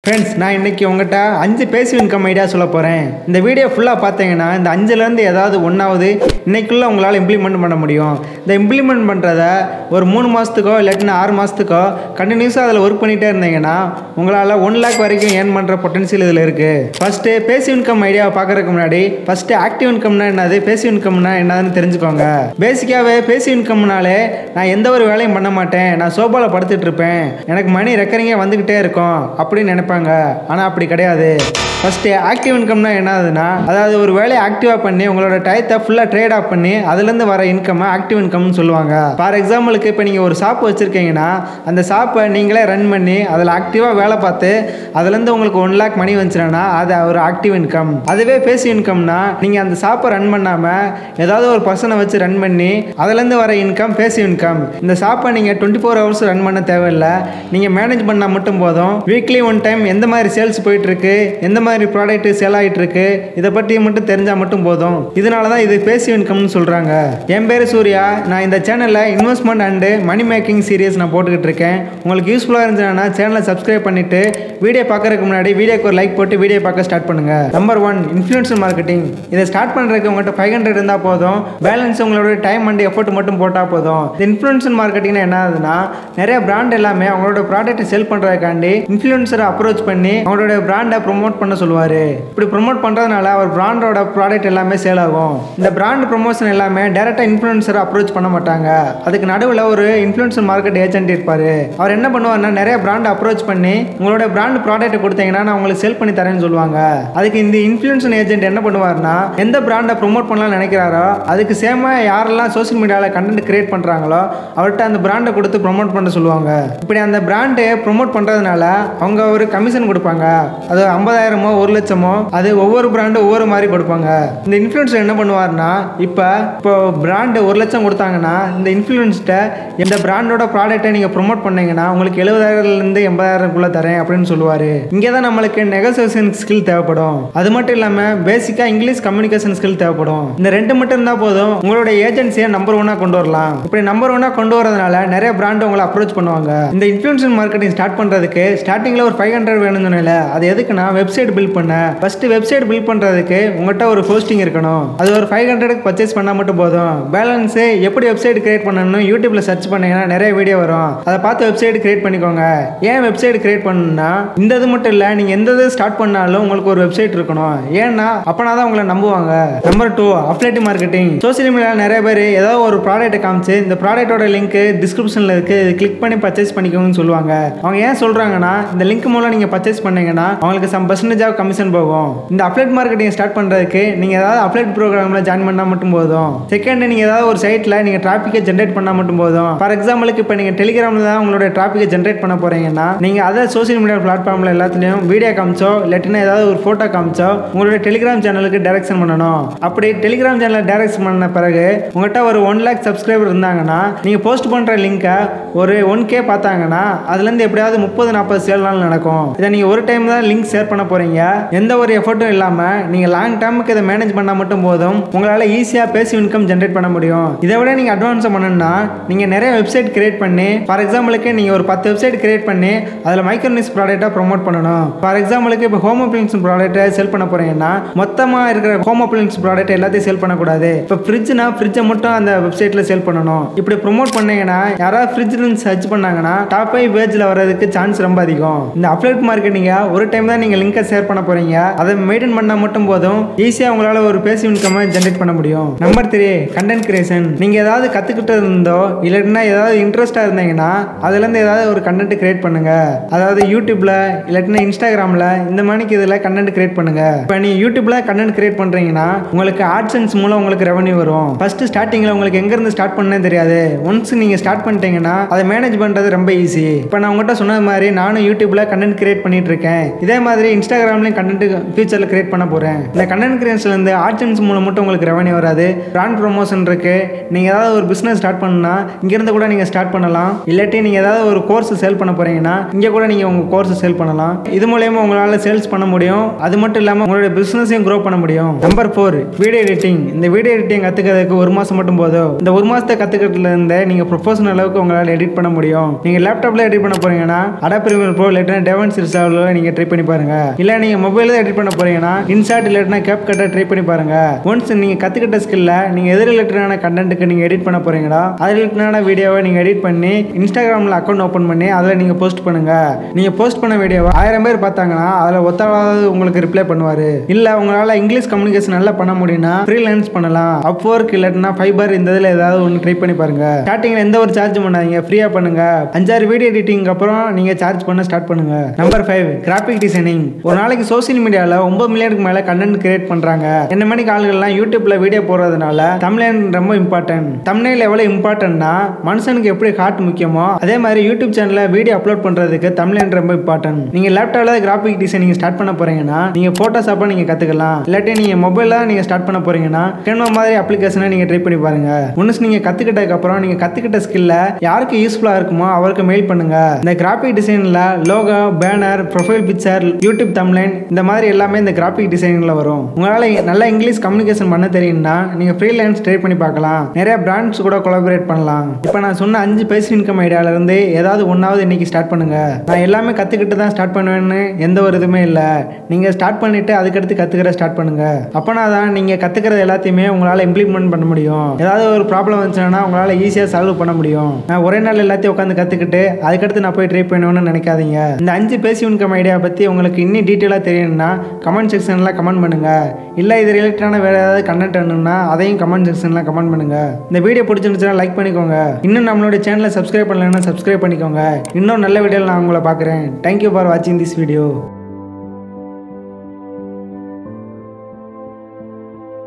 friends நான் இன்னைக்கு உங்கள்கிட்ட அஞ்சு பேசிவ் இன்கம் ஐடியா சொல்ல போகிறேன் இந்த வீடியோ ஃபுல்லாக பார்த்தீங்கன்னா இந்த அஞ்சுலேருந்து ஏதாவது ஒன்றாவது இன்னைக்குள்ளே உங்களால் இம்ப்ளிமெண்ட் பண்ண முடியும் இந்த இம்ப்ளிமெண்ட் பண்ணுறத ஒரு மூணு மாதத்துக்கோ இல்லாட்டினா ஆறு மாதத்துக்கோ கண்டினியூஸாக அதில் ஒர்க் பண்ணிகிட்டே இருந்தீங்கன்னா உங்களால் ஒன் லேக் வரைக்கும் ஏர்ன் பண்ணுற பொட்டன்ஷியல் இதில் இருக்குது ஃபஸ்ட்டு பேசிவ் இன்கம் ஐடியாவை பார்க்குறதுக்கு முன்னாடி ஃபஸ்ட்டு ஆக்டிவ் இன்கம்னா என்னது பேசிவ் இன்கம்னா என்னதுன்னு தெரிஞ்சுக்கோங்க பேசிக்காகவே பேசிவ் இன்கம்னாலே நான் எந்த ஒரு வேலையும் பண்ண மாட்டேன் நான் சோபாவில் படுத்துட்டு இருப்பேன் எனக்கு மணி ரெக்கரிங்கே வந்துக்கிட்டே இருக்கும் அப்படின்னு நினைப்பாங்க ஆனால் அப்படி கிடையாது ஃபஸ்ட்டு ஆக்டிவ் இன்கம்னா என்னதுன்னா அதாவது ஒரு வேலையை ஆக்டிவாக பண்ணி உங்களோட டயத்தை ஃபுல்லாக ட்ரேட் ஆஃப் பண்ணி அதுலேருந்து வர இன்கம் ஆக்டிவ் இன்கம்னு சொல்லுவாங்க ஃபார் எக்ஸாம்பிளுக்கு இப்போ நீங்கள் ஒரு ஷாப் வச்சுருக்கீங்கன்னா அந்த ஷாப்பை நீங்களே ரன் பண்ணி அதில் ஆக்டிவாக வேலை பார்த்து அதுலேருந்து உங்களுக்கு ஒன் லேக் மணி வந்துச்சுன்னா அது ஒரு ஆக்டிவ் இன்கம் அதுவே பேசிவ் இன்கம்னா நீங்கள் அந்த ஷாப்பை ரன் பண்ணாமல் ஏதாவது ஒரு பர்சனை வச்சு ரன் பண்ணி அதுலேருந்து வர இன்கம் பேசிவ் இன்கம் இந்த ஷாப்பை நீங்கள் டுவெண்ட்டி ஃபோர் ஹவர்ஸ் ரன் பண்ண தேவையில்லை நீங்கள் மேனேஜ் பண்ணால் மட்டும் போதும் வீக்லி ஒன் டைம் எந்த மாதிரி சேல்ஸ் போயிட்டுருக்கு எந்த மாதிரி ப்ராடக்ட் சேல் ஆகிட்டு இருக்கு இதை பற்றி மட்டும் தெரிஞ்சால் மட்டும் போதும் இதனால தான் இது பேசிவ் இன்கம்னு சொல்கிறாங்க என் பேர் சூர்யா நான் இந்த சேனலில் investment and money making series நான் போட்டுக்கிட்டு இருக்கேன் உங்களுக்கு யூஸ்ஃபுல்லாக இருந்துச்சுன்னா சேனலை சப்ஸ்கிரைப் பண்ணிவிட்டு வீடியோ பார்க்கறதுக்கு முன்னாடி வீடியோக்கு ஒரு லைக் போட்டு வீடியோ பார்க்க ஸ்டார்ட் பண்ணுங்கள் நம்பர் ஒன் இன்ஃப்ளூயன்சர் மார்க்கெட்டிங் இதை ஸ்டார்ட் பண்ணுறதுக்கு உங்கள்கிட்ட ஃபைவ் ஹண்ட்ரட் இருந்தால் போதும் பேலன்ஸ் உங்களோட டைம் அண்ட் எஃபோர்ட் மட்டும் போட்டால் போதும் இந்த இன்ஃப்ளூயன்சர் மார்க்கெட்டிங்னா என்ன ஆகுதுன்னா நிறைய பிராண்ட் எல்லாமே அவங்களோட ப்ராடக்ட்டை செல் பண்ணுறதுக்காண்டி இன்ஃப்ளூயன்சரை அப்ரோச் பண்ணி அவங்களோட பிராண்டை ப்ரொமோட் பண்ண சொல்லுவார் இப்படி ப்ரொமோட் பண்ணுறதுனால அவர் பிராண்டோட ப்ராடக்ட் எல்லாமே சேல் ஆகும் இந்த பிராண்ட் ப்ரொமோஷன் எல்லாமே டேரெக்டாக இன்ஃப்ளூயன்சரை அப்ரோச் பண்ண மாட்டாங்க அதுக்கு நடுவில் ஒரு இன்ஃப்ளூயன்சர் மார்க்கெட் ஏஜென்ட் இருப்பார் அவர் என்ன பண்ணுவார்னா நிறைய பிராண்ட் அப்ரோச் பண்ணி உங்களோட பிராண்ட் ப்ராடக்ட் கொடுத்தீங்கன்னா நான் உங்களுக்கு சேல் பண்ணி தரேன்னு சொல்லுவாங்க அதுக்கு இந்த இன்ஃப்ளூயன்சர் ஏஜென்ட் என்ன பண்ணுவார்னா எந்த பிராண்டை ப்ரொமோட் பண்ணலாம்னு நினைக்கிறாரோ அதுக்கு சேமாக யாரெல்லாம் சோஷியல் மீடியாவில் கண்டென்ட் கிரியேட் பண்ணுறாங்களோ அவர்கிட்ட அந்த பிராண்டை கொடுத்து ப்ரொமோட் பண்ண சொல்லுவாங்க இப்படி அந்த பிராண்டு ப்ரொமோட் பண்ணுறதுனால அவங்க ஒரு கமிஷன் கொடுப்பாங்க அது ஐம்பதாயிரமோ ஒரு லட்சமோ அது ஒவ்வொரு பிராண்டும் ஒவ்வொரு மாதிரி கொடுப்பாங்க இந்த இன்ஃப்ளூயன்சர் என்ன பண்ணுவார்னா இப்போ இப்போ பிராண்டு ஒரு லட்சம் கொடுத்தாங்கன்னா இந்த இன்ஃப்ளூயன்ஸ்கிட்ட இந்த பிராண்டோட ப்ராடக்ட்டை நீங்கள் ப்ரொமோட் பண்ணீங்கன்னா உங்களுக்கு எழுபதாயிரம்லேருந்து எண்பதாயிரம்குள்ளே தரேன் அப்படின்னு சொல்லுவார் இங்கே தான் நம்மளுக்கு நெகோசியேஷன் ஸ்கில் தேவைப்படும் அது மட்டும் இல்லாமல் பேசிக்காக இங்கிலீஷ் கம்யூனிகேஷன் ஸ்கில் தேவைப்படும் இந்த ரெண்டு மட்டும் இருந்தால் போதும் உங்களோட ஏஜென்சியை நம்பர் ஒன்னாக கொண்டு வரலாம் இப்படி நம்பர் ஒன்னாக கொண்டு வரதுனால நிறைய பிராண்ட் உங்களை அப்ரோச் பண்ணுவாங்க இந்த இன்ஃப்ளூயன்சர் மார்க்கெட்டிங் ஸ்டார்ட் பண்ணுறதுக்கு ஸ்டார்டிங்கில் ஒரு ஃபைவ் ஹண்ட்ரட் வேணும்னு சொன்னேன்ல அது எதுக்குன்னா வெப்சைட் பில்ட் பண்ண ஃபர்ஸ்ட் வெப்சைட் பில்ட் பண்ணுறதுக்கு உங்கள்கிட்ட ஒரு ஹோஸ்டிங் இருக்கணும் அது ஒரு ஃபைவ் ஹண்ட்ரடுக்கு பர்ச்சேஸ் பண்ணால் மட்டும் போதும் பேலன்ஸு எப்படி வெப்சைட் கிரியேட் பண்ணணும்னு யூடியூப்ல சர்ச் பண்ணீங்கன்னா நிறைய வீடியோ வரும் அதை பார்த்து வெப்சைட் கிரியேட் பண்ணிக்கோங்க ஏன் வெப்சைட் கிரியேட் பண்ணணும்னா இந்த இது மட்டும் இல்லை நீங்கள் எந்த இது ஸ்டார்ட் பண்ணாலும் உங்களுக்கு ஒரு வெப்சைட் இருக்கணும் ஏன்னா அப்பனா தான் உங்களை நம்புவாங்க number two affiliate marketing social மீடியாவில் நிறைய பேர் ஏதாவது ஒரு ப்ராடக்ட்டை காமிச்சு இந்த ப்ராடக்ட்டோட லிங்க் டிஸ்கிரிப்ஷனில் இருக்கு கிளிக் பண்ணி பர்ச்சேஸ் பண்ணிக்கோங்கன்னு சொல்லுவாங்க அவங்க ஏன் சொல்றாங்கன்னா இந்த லிங்க் மூலம் நீங்கள் பர்ச்சேஸ் பண்ணீங்கன்னா அவங்களுக்கு சம் பர்சன்டேஜ் ஆஃப் கமிஷன் போகும் இந்த அப்லேட் மார்க்கெட்டிங் ஸ்டார்ட் பண்ணுறதுக்கு நீங்கள் ஏதாவது அப்லேட் ப்ரோக்ராமில் ஜாயின் பண்ணால் மட்டும் போதும் செகண்ட் நீங்கள் ஏதாவது ஒரு சைட்டில் நீங்கள் டிராஃபிக்கை ஜென்ரேட் பண்ணால் மட்டும் போதும் ஃபார் எக்ஸாம்பிளுக்கு இப்போ நீங்கள் டெலிகிராமில் தான் உங்களோட டிராஃபிக்கை ஜென்ரேட் பண்ண போகிறீங்கன்னா நீங்கள் அதை சோஷியல் மீடியா பிளாட்ஃபார்மில் எல்லாத்துலேயும் வீடியோ காமிச்சோ இல்லாட்டினா ஏதாவது ஒரு ஃபோட்டோ காமிச்சோ உங்களோட டெலிகிராம் சேனலுக்கு டைரக்ஷன் பண்ணணும் அப்படி டெலிகிராம் சேனலை டைரக்ஷன் பண்ண பிறகு உங்கள்கிட்ட ஒரு ஒன் லேக் சப்ஸ்கிரைபர் இருந்தாங்கன்னா நீங்கள் போஸ்ட் பண்ணுற லிங்கை ஒரு ஒன் கே பார்த்தாங்கன்னா அதுலேருந்து எப்படியாவது முப்பது நாற்பது சேல் நாள் நடக்கும் இதை நீங்கள் ஒரு டைம் தான் லிங்க் ஷேர் பண்ண போகிறீங்க எந்த ஒரு எஃபர்ட்டும் இல்லாமல் நீங்கள் லாங் டேர்முக்கு இதை மேனேஜ் பண்ணால் மட்டும் போதும் உங்களால் ஈஸியாக பேசி இன்கம் ஜென்ரேட் பண்ண முடியும் இதை விட நீங்கள் அட்வான்ஸாக பண்ணணும்னா நீங்கள் நிறைய வெப்சைட் கிரியேட் பண்ணி ஃபார் எக்ஸாம்பிளுக்கு நீங்கள் ஒரு பத்து வெப்சைட் கிரியேட் பண்ணி அதில் மைக்ரோனிஸ் ப்ராடக்ட்டாக ப்ரொமோட் பண்ணணும் ஃபார் எக்ஸாம்பிளுக்கு இப்போ ஹோம் அப்ளைன்ஸ் ப்ராடக்ட்டை செல் பண்ண போகிறீங்கன்னா மொத்தமாக இருக்கிற ஹோம் அப்ளைன்ஸ் ப்ராடக்ட் எல்லாத்தையும் செல் பண்ணக்கூடாது இப்போ ஃப்ரிட்ஜ்னா ஃப்ரிட்ஜை மட்டும் அந்த வெப்சைட்டில் செல் பண்ணணும் இப்படி ப்ரொமோட் பண்ணீங்கன்னா யாராவது ஃப்ரிட்ஜ்னு சர்ச் பண்ணாங்கன்னா டாப் ஃபைவ் பேஜில் வரதுக்கு சான்ஸ் ரொம்ப அதிகம் இந்த அப்லேட் மார்க்கெட்டிங்க ஒரு டைம் தான் நீங்கள் லிங்கை ஷேர் பண்ண போகிறீங்க அதை மெயின்டைன் பண்ணால் மட்டும் போதும் ஈஸியாக உங்களால் ஒரு பேசி இன்கம்மை ஜென்ரேட் பண்ண முடியும் நம்பர் த்ரீ கண்டென்ட் கிரியேஷன் நீங்கள் ஏதாவது கற்றுக்கிட்டு இருந்தோ இல்லாட்டினா ஏதாவது இன்ட்ரெஸ்ட்டாக இருந்தீங்கன்னா அதுலேருந்து ஏதாவது ஒரு கண்டென்ட் கிரியேட் பண்ணுங்க அதாவது யூடியூப்ல இல்லாட்டினா இன்ஸ்டாகிராமில் இந்த மாதிரிக்கு இதில் கண்டென்ட் கிரியேட் பண்ணுங்க இப்போ நீ யூடியூப்ல கண்டென்ட் கிரியேட் பண்ணுறீங்கன்னா உங்களுக்கு ஆட்சன்ஸ் மூலம் உங்களுக்கு ரெவன்யூ வரும் ஃபர்ஸ்ட் ஸ்டார்டிங்கில் உங்களுக்கு எங்கேருந்து ஸ்டார்ட் பண்ணே தெரியாது ஒன்ஸ் நீங்கள் ஸ்டார்ட் பண்ணிட்டீங்கன்னா அதை மேனேஜ் பண்ணுறது ரொம்ப ஈஸி இப்போ நான் உங்கள்கிட்ட சொன்ன மாதிரி நானும் யூடியூப்ல கண்டென்ட் கிரியேட் பண்ணிட்டு இருக்கேன் இதே மாதிரி இன்ஸ்டாகிராம்லையும் கண்டென்ட் ஃபியூச்சரில் கிரியேட் பண்ண போகிறேன் இந்த கண்டென்ட் கிரியேஷன்லேருந்து ஆட்சன்ஸ் மூலம் மட்டும் உங்களுக்கு ரெவன்யூ வராது பிராண்ட் ப்ரொமோஷன் இருக்கு நீங்கள் ஏதாவது ஒரு பிஸ்னஸ் ஸ்டார்ட் பண்ணணும்னா இங்கேருந்து கூட நீங்கள் ஸ்டார்ட் பண்ணலாம் இல்லாட்டி நீங்கள் ஏதாவது ஒரு கோர்ஸ் சேல் பண்ண போகிறீங்கன்னா இங்கே கூட நீங்கள் உங்கள் கோர்ஸ் சேல் பண்ணலாம் இது மூலயமா உங்களால் சேல்ஸ் பண்ண முடியும் அது மட்டும் இல்லாமல் உங்களுடைய பிஸ்னஸையும் க்ரோ பண்ண முடியும் நம்பர் ஃபோர் வீடியோ எடிட்டிங் இந்த வீடியோ எடிட்டிங் கற்றுக்கிறதுக்கு ஒரு மாதம் மட்டும் போதும் இந்த ஒரு மாதத்தை கற்றுக்கிறதுல இருந்தே நீங்கள் ப்ரொஃபஷனல் அளவுக்கு உங்களால் எடிட் பண்ண முடியும் நீங்கள் லேப்டாப்பில் எடிட் பண்ண போகிறீங்கன்னா அடா பிரீமியர் ப்ரோ இல்லாட்டினா டெவன்ஸ் மாஸ் ரிசால்வில் நீங்கள் ட்ரை பண்ணி பாருங்க இல்லை நீங்கள் மொபைலில் தான் எடிட் பண்ண போறீங்கன்னா இன்சார்ட் இல்லாட்டினா கேப் கட்டை ட்ரை பண்ணி பாருங்க ஒன்ஸ் நீங்கள் கற்றுக்கிட்ட ஸ்கில்ல நீங்கள் எது ரிலேட்டடான கண்டென்ட்டுக்கு நீங்கள் எடிட் பண்ண போறீங்களா அது ரிலேட்டடான வீடியோவை நீங்கள் எடிட் பண்ணி இன்ஸ்டாகிராமில் அக்கௌண்ட் ஓப்பன் பண்ணி அதில் நீங்கள் போஸ்ட் பண்ணுங்க நீங்கள் போஸ்ட் பண்ண வீடியோவை ஆயிரம் பேர் பார்த்தாங்கன்னா அதில் ஒத்தவாவது உங்களுக்கு ரிப்ளை பண்ணுவார் இல்லை உங்களால் இங்கிலீஷ் கம்யூனிகேஷன் நல்லா பண்ண முடியும்னா ஃப்ரீலான்ஸ் பண்ணலாம் அப் ஒர்க் இல்லாட்டினா ஃபைபர் இந்த இதில் ஏதாவது ஒன்று ட்ரை பண்ணி பாருங்க ஸ்டார்டிங்கில் எந்த ஒரு சார்ஜ் பண்ணாதீங்க ஃப்ரீயாக பண்ணுங்க அஞ்சாறு வீடியோ எடிட்டிங் அப்புறம் நீங்கள் சார்ஜ் பண்ண ஸ்டார்ட் பண்ணுங்க நம்பர் ஃபைவ் கிராஃபிக் டிசைனிங் ஒரு நாளைக்கு சோஷியல் மீடியாவில் ஒன்பது மில்லியனுக்கு மேலே கண்டென்ட் கிரியேட் பண்ணுறாங்க என்ன மணி ஆளுகள்லாம் யூடியூப்ல வீடியோ போடுறதுனால தமிழன் ரொம்ப இம்பார்ட்டன்ட் தமிழில் எவ்வளோ இம்பார்ட்டன்ட்னா மனுஷனுக்கு எப்படி ஹார்ட் முக்கியமோ அதே மாதிரி யூடியூப் சேனலில் வீடியோ அப்லோட் பண்ணுறதுக்கு தமிழன் ரொம்ப இம்பார்ட்டன்ட் நீங்கள் லேப்டாப்பில் கிராஃபிக் டிசைனிங் ஸ்டார்ட் பண்ண போறீங்கன்னா நீங்கள் ஃபோட்டோஷாப்பை நீங்கள் கற்றுக்கலாம் இல்லாட்டி நீங்கள் மொபைலில் நீங்கள் ஸ்டார்ட் பண்ண போறீங்கன்னா கேன்வா மாதிரி அப்ளிகேஷனை நீங்கள் ட்ரை பண்ணி பாருங்க ஒன்ஸ் நீங்கள் கற்றுக்கிட்டதுக்கு அப்புறம் நீங்கள் கற்றுக்கிட்ட ஸ்கில்ல யாருக்கு யூஸ்ஃபுல்லாக இருக்குமோ அவருக்கு மெயில் பண்ணுங்க இந்த கிராஃபிக் டிசைனில் logo banner profile picture YouTube thumbnail இந்த மாதிரி எல்லாமே இந்த கிராஃபிக் டிசைனில் வரும் உங்களால் நல்லா இங்கிலீஷ் கம்யூனிகேஷன் பண்ண தெரியும்னா நீங்கள் ஃப்ரீலான்ஸ் ட்ரை பண்ணி பார்க்கலாம் நிறைய பிராண்ட்ஸ் கூட கொலாபரேட் பண்ணலாம் இப்போ நான் சொன்ன அஞ்சு பேசி இன்கம் ஐடியாவிலேருந்து ஏதாவது ஒன்றாவது இன்னைக்கு ஸ்டார்ட் பண்ணுங்க நான் எல்லாமே கற்றுக்கிட்டு தான் ஸ்டார்ட் பண்ணுவேன்னு எந்த ஒரு இதுவுமே இல்லை நீங்கள் ஸ்டார்ட் பண்ணிட்டு அதுக்கடுத்து கற்றுக்கிற ஸ்டார்ட் பண்ணுங்க அப்போனா தான் நீங்கள் கற்றுக்கிறது எல்லாத்தையுமே உங்களால் இம்ப்ளிமெண்ட் பண்ண முடியும் ஏதாவது ஒரு ப்ராப்ளம் வந்துச்சுன்னா உங்களால் ஈஸியாக சால்வ் பண்ண முடியும் நான் ஒரே நாள் எல்லாத்தையும் உட்காந்து கற்றுக்கிட்டு அதுக்கடுத்து நான் போய் ட்ரை பண்ணுவேன்னு நினைக்காதீங்க இந்த அஞ்சு பேசி இன்கம் ஐடியா பற்றி உங்களுக்கு இன்னும் டீட்டெயிலாக தெரியணும்னா கமெண்ட் செக்ஷனில் கமெண்ட் பண்ணுங்க இல்லை இது ரிலேட்டடான வேறு ஏதாவது கண்டென்ட் வேணும்னா அதையும் கமெண்ட் செக்ஷனில் கமெண்ட் பண்ணுங்க இந்த வீடியோ பிடிச்சிருந்துச்சுன்னா லைக் பண்ணிக்கோங்க இன்னும் நம்மளுடைய சேனலை சப்ஸ்கிரைப் பண்ணலைன்னா சப்ஸ்கிரைப் பண்ணிக்கோங்க இன்னும் நல்ல வீடியோவில் நான் உங்களை பார்க்குறேன் தேங்க்யூ ஃபார் வாட்சிங் திஸ் வீடியோ